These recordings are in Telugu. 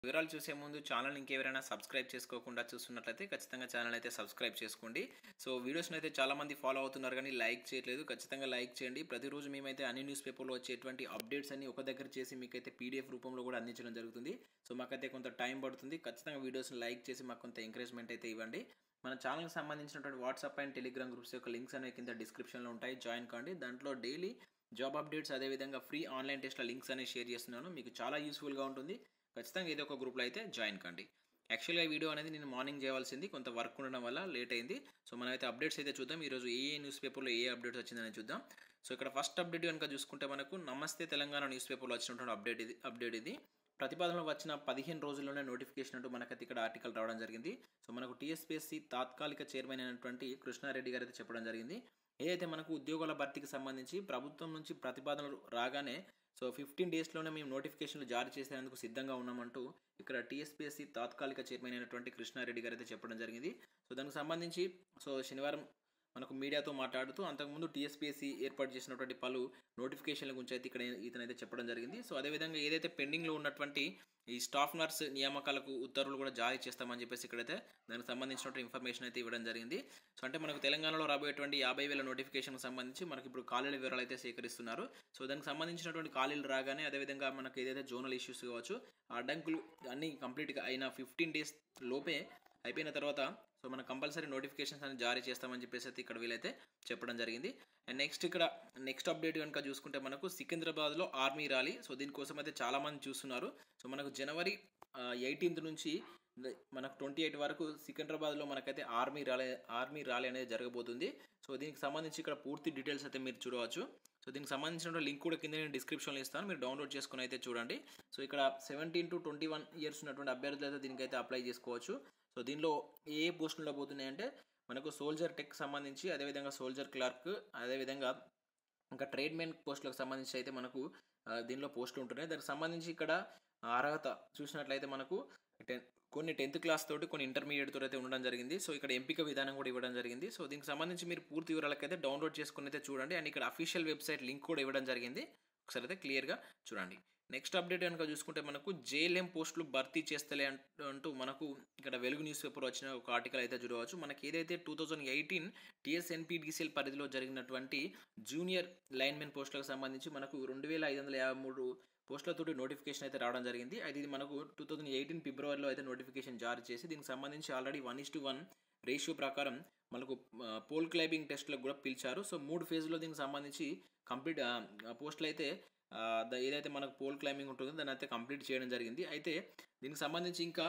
వివరాలు చూసే ముందు ఛానల్ ఇంకెవరైనా సబ్స్క్రైబ్ చేసుకోకుండా చూస్తున్నట్లయితే ఖచ్చితంగా ఛానల్ అయితే సబ్స్క్రైబ్ చేసుకోండి సో వీడియోస్ని అయితే చాలామంది ఫాలో అవుతున్నారు కానీ లైక్ చేయట్లేదు ఖచ్చితంగా లైక్ చేయండి ప్రతిరోజు మేమైతే అన్ని న్యూస్ పేపర్లో వచ్చేటువంటి అప్డేట్స్ అన్ని ఒక దగ్గర చేసి మీకైతే పీడిఎఫ్ రూపంలో కూడా అందించడం జరుగుతుంది సో మాకైతే కొంత టైం పడుతుంది ఖచ్చితంగా వీడియోస్ని లైక్ చేసి మాకు కొంత ఎంకరేజ్మెంట్ అయితే ఇవ్వండి మన ఛానల్కి సంబంధించినటువంటి వాట్సాప్ అండ్ టెలిగ్రామ్ గ్రూప్స్ యొక్క లింక్స్ అనేవి కింద డిస్క్రిప్షన్లో ఉంటాయి జాయిన్ కాండి దాంట్లో డైలీ జాబ్ అప్డేట్స్ అదేవిధంగా ఫ్రీ ఆన్లైన్ టెస్ట్ల లింక్స్ అనేవి షేర్ చేస్తున్నాను మీకు చాలా యూస్ఫుల్గా ఉంటుంది ఖచ్చితంగా ఏదో ఒక గ్రూప్లో అయితే జాయిన్ కండి యాక్చువల్గా ఈ వీడియో అనేది నేను మార్నింగ్ చేయాల్సింది కొంత వర్క్ ఉండడం వల్ల లేట్ అయింది సో మనమైతే అప్డేట్స్ అయితే చూద్దాం ఈరోజు ఏ ఏ న్యూస్ పేపర్లో ఏ అప్డేట్స్ వచ్చిందని చూద్దాం సో ఇక్కడ ఫస్ట్ అప్డేట్ కనుక చూసుకుంటే మనకు నమస్తే తెలంగాణ న్యూస్ పేపర్లో వచ్చినటువంటి అప్డేట్ ఇది అప్డేట్ ఇది ప్రతిపాదనలో వచ్చిన పదిహేను రోజుల్లోనే నోటిఫికేషన్ అంటూ మనకైతే ఇక్కడ ఆర్టికల్ రావడం జరిగింది సో మనకు టీఎస్పీఎస్సీ తాత్కాలిక చైర్మన్ అయినటువంటి కృష్ణారెడ్డి గారు అయితే చెప్పడం జరిగింది ఏదైతే మనకు ఉద్యోగాల భర్తీకి సంబంధించి ప్రభుత్వం నుంచి ప్రతిపాదనలు రాగానే సో ఫిఫ్టీన్ డేస్లోనే మేము నోటిఫికేషన్లు జారీ చేసేందుకు సిద్ధంగా ఉన్నామంటూ ఇక్కడ టీఎస్పీఎస్సీ తాత్కాలిక చైర్మన్ అయినటువంటి కృష్ణారెడ్డి గారు అయితే చెప్పడం జరిగింది సో దానికి సంబంధించి సో శనివారం మనకు మీడియాతో మాట్లాడుతూ అంతకుముందు టీఎస్పీఎస్సీ ఏర్పాటు చేసినటువంటి పలు నోటిఫికేషన్ల గురించి అయితే ఇక్కడ ఇతనైతే చెప్పడం జరిగింది సో అదేవిధంగా ఏదైతే పెండింగ్లో ఉన్నటువంటి ఈ స్టాఫ్ నర్స్ నియామకాలకు ఉత్తర్వులు కూడా జారీ చేస్తామని చెప్పేసి ఇక్కడైతే దానికి సంబంధించినటువంటి ఇన్ఫర్మేషన్ అయితే ఇవ్వడం జరిగింది సో అంటే మనకు తెలంగాణలో రాబోయేటువంటి యాభై వేల నోటిఫికేషన్కి సంబంధించి మనకి ఇప్పుడు ఖాళీల వివరాలు అయితే సేకరిస్తున్నారు సో దానికి సంబంధించినటువంటి ఖాళీలు రాగానే అదేవిధంగా మనకు ఏదైతే జోనల్ ఇష్యూస్ కావచ్చు ఆ అడ్డంకులు అన్నీ కంప్లీట్గా అయిన ఫిఫ్టీన్ డేస్ లోపే అయిపోయిన తర్వాత సో మనం కంపల్సరీ నోటిఫికేషన్స్ అని జారీ చేస్తామని చెప్పేసి అయితే ఇక్కడ వీలైతే చెప్పడం జరిగింది అండ్ నెక్స్ట్ ఇక్కడ నెక్స్ట్ అప్డేట్ కనుక చూసుకుంటే మనకు సికింద్రాబాద్లో ఆర్మీ ర్యాలీ సో దీనికోసం అయితే చాలామంది చూస్తున్నారు సో మనకు జనవరి ఎయిటీన్త్ నుంచి మనకు ట్వంటీ ఎయిట్ వరకు సికింద్రాబాద్లో మనకైతే ఆర్మీ ర్యాలీ ఆర్మీ ర్యాలీ అనేది జరగబోతుంది సో దీనికి సంబంధించి ఇక్కడ పూర్తి డీటెయిల్స్ అయితే మీరు చూడవచ్చు సో దీనికి సంబంధించిన లింక్ కూడా కింద నేను డిస్క్రిప్షన్లో ఇస్తాను మీరు డౌన్లోడ్ చేసుకుని అయితే చూడండి సో ఇక్కడ seventeen to twenty one years ఉన్నటువంటి అభ్యర్థులు అయితే దీనికైతే అప్లై చేసుకోవచ్చు సో దీనిలో ఏ పోస్టుల్లో పోతున్నాయంటే మనకు సోల్జర్ టెక్ సంబంధించి అదేవిధంగా సోల్జర్ క్లర్క్ అదేవిధంగా ఇంకా ట్రేడ్మెన్ పోస్టులకు సంబంధించి అయితే మనకు దీనిలో పోస్టులు ఉంటున్నాయి దానికి సంబంధించి ఇక్కడ అర్హత చూసినట్లయితే మనకు టెన్ కొన్ని టెన్త్ క్లాస్ తోటి కొన్ని ఇంటర్మీడియట్ తోటి అయితే ఉండడం జరిగింది సో ఇక్కడ ఎంపిక విధానం కూడా ఇవ్వడం జరిగింది సో దీనికి సంబంధించి మీరు పూర్తి వివరాలకైతే డౌన్లోడ్ చేసుకుని అయితే చూడండి అండ్ ఇక్కడ అఫీషియల్ వెబ్సైట్ లింక్ కూడా ఇవ్వడం జరిగింది ఒకసారి అయితే క్లియర్గా చూడండి నెక్స్ట్ అప్డేట్ కనుక చూసుకుంటే మనకు జేఎల్ఎం పోస్టులు భర్తీ చేస్తలే అంటూ మనకు ఇక్కడ వెలుగు న్యూస్ పేపర్ వచ్చిన ఒక ఆర్టికల్ అయితే చూడవచ్చు మనకి ఏదైతే టూ థౌజండ్ ఎయిటీన్ టీఎస్ఎన్పిడిసిఎల్ పరిధిలో జరిగినటువంటి జూనియర్ లైన్మెన్ పోస్టులకు సంబంధించి మనకు రెండు వేల ఐదు వందల యాభై మూడు పోస్టులతోటి నోటిఫికేషన్ అయితే రావడం జరిగింది అయితే ఇది మనకు టూ థౌజండ్ ఎయిటీన్ ఫిబ్రవరిలో అయితే నోటిఫికేషన్ జారీ చేసి దీనికి సంబంధించి already one is to one ratio ప్రకారం మనకు పోల్ క్లైంబింగ్ టెస్ట్లకు కూడా పిలిచారు సో మూడు ఫేజ్లో దీనికి సంబంధించి కంప్లీట్ పోస్టులు అయితే ఏదైతే మనకు పోల్ క్లైంబింగ్ ఉంటుందో దాన్ని అయితే కంప్లీట్ చేయడం జరిగింది అయితే దీనికి సంబంధించి ఇంకా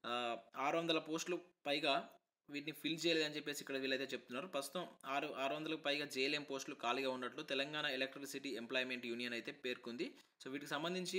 ఆరు వందల పోస్టులు పైగా వీటిని ఫిల్ చేయలేదని చెప్పేసి ఇక్కడ వీళ్ళైతే చెప్తున్నారు ప్రస్తుతం ఆరు ఆరు వందలకు పైగా జేఎల్ఎం పోస్టులు ఖాళీగా ఉన్నట్లు తెలంగాణ ఎలక్ట్రిసిటీ ఎంప్లాయ్మెంట్ యూనియన్ అయితే పేర్కొంది సో వీటికి సంబంధించి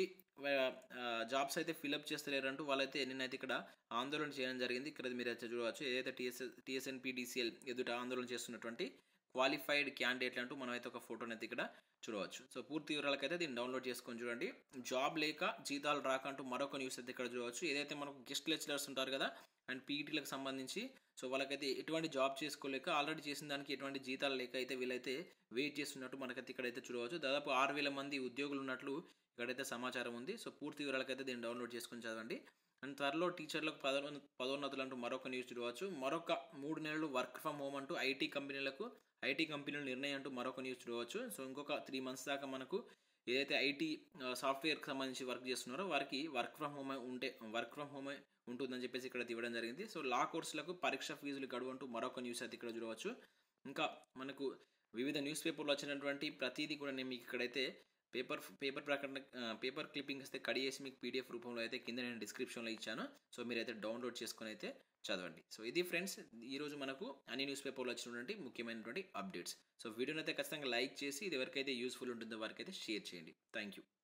జాబ్స్ అయితే ఫిల్అప్ చేస్తలేరంటూ వాళ్ళైతే నిన్నైతే ఇక్కడ ఆందోళన చేయడం జరిగింది ఇక్కడ మీరు అయితే చూడవచ్చు ఏదైతే టీఎస్ టీఎస్ఎన్పిడిసిఎల్ ఎదుట ఆందోళన చేస్తున్నటువంటి క్వాలిఫైడ్ క్యాండిడేట్లు అంటూ మనం అయితే ఒక ఫోటోని అయితే ఇక్కడ చూడవచ్చు సో పూర్తి వివరాలకైతే దీన్ని డౌన్లోడ్ చేసుకొని చూడండి జాబ్ లేక జీతాలు రాకంటూ మరొక న్యూస్ అయితే ఇక్కడ చూడవచ్చు ఏదైతే మనకు గెస్ట్ లెక్చరర్స్ ఉంటారు కదా అండ్ పీఈటీలకు సంబంధించి సో వాళ్ళకైతే ఎటువంటి జాబ్ చేసుకోలేక ఆల్రెడీ చేసిన దానికి ఎటువంటి జీతాలు లేక అయితే వీళ్ళైతే వెయిట్ చేస్తున్నట్టు మనకైతే ఇక్కడైతే చూడవచ్చు దాదాపు ఆరు వేల మంది ఉద్యోగులు ఉన్నట్లు ఇక్కడైతే సమాచారం ఉంది సో పూర్తి వివరాలకైతే దీన్ని డౌన్లోడ్ చేసుకొని చదవండి అండ్ త్వరలో టీచర్లకు పదో పదోన్నతులు అంటూ మరొక న్యూస్ చూడవచ్చు మరొక మూడు నెలలు వర్క్ ఫ్రమ్ హోమ్ అంటూ ఐటీ కంపెనీలకు ఐటీ కంపెనీలు నిర్ణయం అంటూ మరొక న్యూస్ చూడవచ్చు సో ఇంకొక త్రీ మంత్స్ దాకా మనకు ఏదైతే ఐటీ సాఫ్ట్వేర్కి సంబంధించి వర్క్ చేస్తున్నారో వారికి వర్క్ ఫ్రమ్ హోమ్ ఉంటే వర్క్ ఫ్రమ్ హోమ్ ఉంటుందని చెప్పేసి ఇక్కడ ఇవ్వడం జరిగింది సో లా కోర్సులకు పరీక్ష ఫీజులు గడువు అంటూ మరొక న్యూస్ అయితే ఇక్కడ చూడవచ్చు ఇంకా మనకు వివిధ న్యూస్ పేపర్లో వచ్చినటువంటి ప్రతిదీ కూడా నేను మీకు ఇక్కడైతే పేపర్ పేపర్ ప్రకటన పేపర్ క్లిప్పింగ్స్ అయితే కడి చేసి మీకు పీడిఎఫ్ రూపంలో అయితే కింద నేను డిస్క్రిప్షన్లో ఇచ్చాను సో మీరైతే డౌన్లోడ్ చేసుకొని అయితే చదవండి సో ఇది ఫ్రెండ్స్ ఈరోజు మనకు అన్ని న్యూస్ పేపర్లో వచ్చినటువంటి ముఖ్యమైనటువంటి అప్డేట్స్ సో వీడియోని అయితే ఖచ్చితంగా లైక్ చేసి ఇది ఎవరికైతే యూస్ఫుల్ ఉంటుందో వారికైతే షేర్ చేయండి థ్యాంక్ యూ